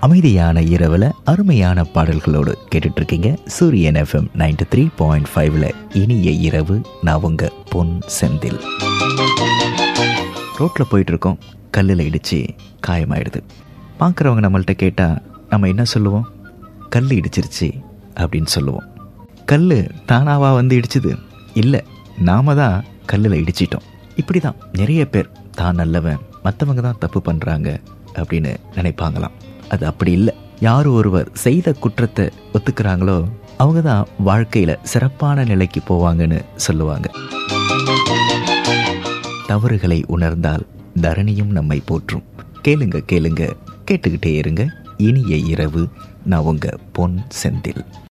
அமைதியான இரவில் அருமையான பாடல்களோடு கேட்டுட்டு இருக்கீங்க சூரியன் எஃப்எம் நைன்டி த்ரீ பாயிண்ட் ஃபைவ்ல இனிய இரவு நான் உங்க பொன் செந்தில் ரோட்டில் போயிட்டு இருக்கோம் கல்லில் இடித்து காயமாயிடுது பார்க்குறவங்க நம்மள்ட்ட கேட்டால் நம்ம என்ன சொல்லுவோம் கல் இடிச்சிருச்சு அப்படின்னு சொல்லுவோம் கல் தானாவா வந்து இடிச்சுது இல்லை நாம தான் கல்லில் இடிச்சிட்டோம் இப்படி தான் நிறைய பேர் தான் நல்லவன் மற்றவங்க தான் தப்பு பண்ணுறாங்க அப்படின்னு நினைப்பாங்களாம் அது அப்படி இல்லை யார் ஒருவர் செய்த குற்றத்தை ஒத்துக்கிறாங்களோ அவங்க தான் வாழ்க்கையில் சிறப்பான நிலைக்கு போவாங்கன்னு சொல்லுவாங்க தவறுகளை உணர்ந்தால் தரணியும் நம்மை போற்றும் கேளுங்க கேளுங்க கேட்டுக்கிட்டே இருங்க இனிய இரவு நான் உங்க பொன் செந்தில்